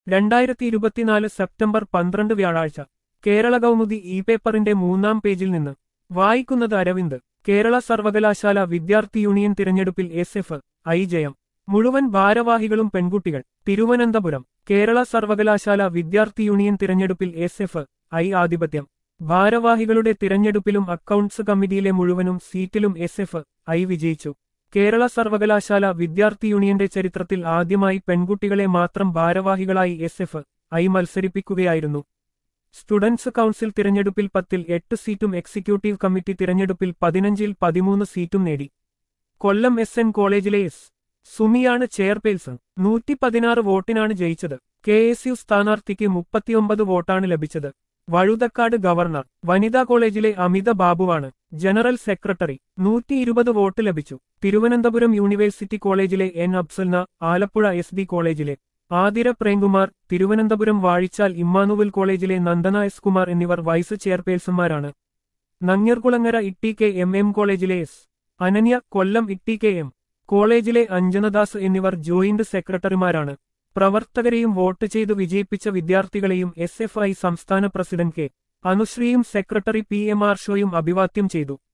രണ്ടായിരത്തി ഇരുപത്തിനാല് സെപ്റ്റംബർ പന്ത്രണ്ട് വ്യാഴാഴ്ച കേരള കൗമുദി ഇ പേപ്പറിന്റെ മൂന്നാം പേജിൽ നിന്ന് വായിക്കുന്നത് അരവിന്ദ് കേരള സർവകലാശാല വിദ്യാർത്ഥി യൂണിയൻ തിരഞ്ഞെടുപ്പിൽ എസ് എഫ് ഐ ജയം മുഴുവൻ ഭാരവാഹികളും പെൺകുട്ടികൾ തിരുവനന്തപുരം കേരള സർവകലാശാല വിദ്യാർത്ഥി യൂണിയൻ തിരഞ്ഞെടുപ്പിൽ എസ് എഫ് ഐ ആധിപത്യം ഭാരവാഹികളുടെ തിരഞ്ഞെടുപ്പിലും അക്കൗണ്ട്സ് കമ്മിറ്റിയിലെ മുഴുവനും സീറ്റിലും എസ് എഫ് ഐ വിജയിച്ചു കേരള സർവകലാശാല വിദ്യാർത്ഥി യൂണിയന്റെ ചരിത്രത്തിൽ ആദ്യമായി പെൺകുട്ടികളെ മാത്രം ഭാരവാഹികളായി എസ് എഫ് ഐ മത്സരിപ്പിക്കുകയായിരുന്നു സ്റ്റുഡൻസ് കൗൺസിൽ തിരഞ്ഞെടുപ്പിൽ പത്തിൽ എട്ട് സീറ്റും എക്സിക്യൂട്ടീവ് കമ്മിറ്റി തിരഞ്ഞെടുപ്പിൽ പതിനഞ്ചിൽ പതിമൂന്ന് സീറ്റും നേടി കൊല്ലം എസ് എൻ കോളേജിലെ എസ് സുമിയാണ് ചെയർപേഴ്സൺ നൂറ്റി പതിനാറ് വോട്ടിനാണ് ജയിച്ചത് കെ എസ് യു സ്ഥാനാർത്ഥിക്ക് മുപ്പത്തിയൊമ്പത് വോട്ടാണ് ലഭിച്ചത് വഴുതക്കാട് ഗവർണർ വനിതാ കോളേജിലെ അമിത ബാബുവാണ് ജനറൽ സെക്രട്ടറി നൂറ്റി ഇരുപത് വോട്ട് ലഭിച്ചു തിരുവനന്തപുരം യൂണിവേഴ്സിറ്റി കോളേജിലെ N Afsalna Alappuzha S D കോളേജിലെ ആതിര പ്രേംകുമാർ തിരുവനന്തപുരം വാഴിച്ചാൽ ഇമ്മാനുവൽ കോളേജിലെ നന്ദന എസ് കുമാർ എന്നിവർ വൈസ് ചെയർപേഴ്സൺമാരാണ് Nangiarkulangara T K M M കോളേജിലെ S Ananya Kollam T K M കോളേജിലെ അഞ്ജനദാസ് എന്നിവർ ജോയിന്റ് സെക്രട്ടറിമാരാണ് പ്രവർത്തകരെയും വോട്ട് ചെയ്തു വിജയിപ്പിച്ച വിദ്യാർത്ഥികളെയും എസ് എഫ് ഐ സംസ്ഥാന പ്രസിഡന്റ് കെ അനുശ്രീയും സെക്രട്ടറി പി എം ആർ ഷോയും അഭിവാദ്യം ചെയ്തു